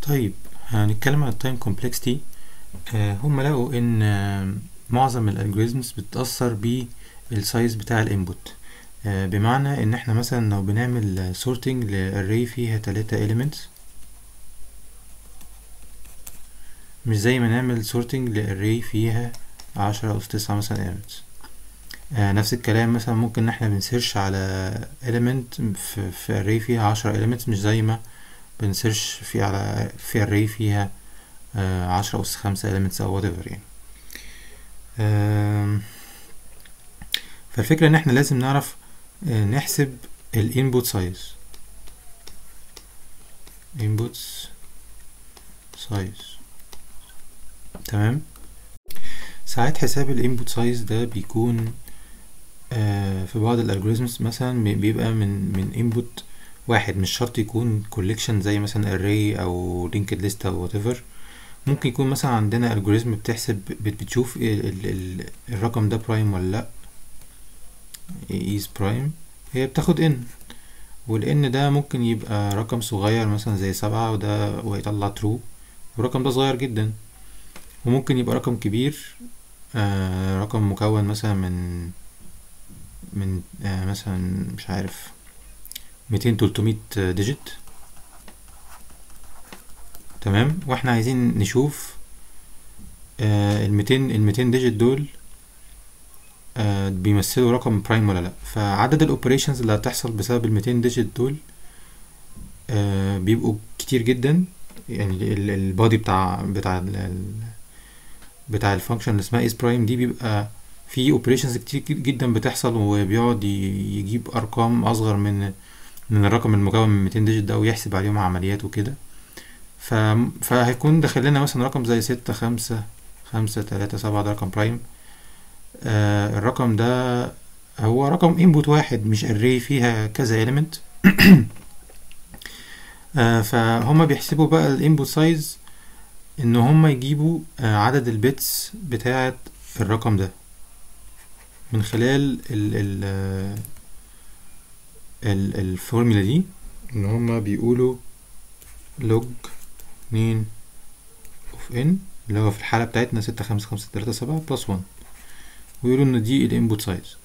طيب هنتكلم عن التايم كومبلكسيتي هم لقوا ان آه، معظم الالجوريزمز بتتأثر بالسايز بتاع الانبوت بمعنى ان احنا مثلا لو بنعمل سورتنج لاري فيها تلاتة elements مش زي ما نعمل سورتنج لاري فيها عشرة أو تسعة مثلا elements آه نفس الكلام مثلا ممكن ان احنا بنسيرش على element في, في array فيها عشرة elements مش زي ما بنسيرش في على في array فيها آه عشرة أس خمسة elements أو whatever يعني آم، فالفكرة ان احنا لازم نعرف آه، نحسب ال input size inputs size تمام ساعات حساب ال input size ده بيكون آه، في بعض الالجوريزمز مثلا بي- بيبقى من من input واحد مش شرط يكون collection زي مثلا array او linked list او whatever ممكن يكون مثلا عندنا الجوريزم بتحسب بت- بتشوف ال ال ال الرقم ده برايم ولا لا is prime هي بتاخد n وال n ده ممكن يبقى رقم صغير مثلا زي سبعة وده ويطلع true والرقم ده صغير جدا وممكن يبقى رقم كبير آه رقم مكون مثلا من من آه مثلا مش عارف ميتين تلتمية ديجيت تمام واحنا عايزين نشوف آه الميتين الميتين ديجيت دول آه بيمثلوا رقم برايم ولا لا فعدد الاوبريشنز اللي هتحصل بسبب الميتين ديجيت دول آه بيبقوا كتير جدا يعني البادي بتاع بتاع ال- ال- بتاع الفانكشن اللي اسمها is prime دي بيبقى في اوبريشنز كتير جدا بتحصل وبيقعد ي- يجيب ارقام اصغر من من الرقم المكون من 200 ديجيت ده ويحسب عليهم عمليات وكده ف... فهيكون داخل لنا مثلا رقم زي ستة خمسة خمسة تلاتة سبعة ده رقم برايم آه الرقم ده هو رقم انبوت واحد مش array فيها كذا element آه فهم بيحسبوا بقى الانبوت سايز ان هم يجيبوا آه عدد البيتس بتاعة الرقم ده من خلال ال ال آه، ال الفورمولا دي ان هما بيقولوا log اتنين اوف ان اللي هو في الحالة بتاعتنا ستة خمسة خمسة تلاتة سبعة بلس وان ويقولوا ان دي الانبوت سايز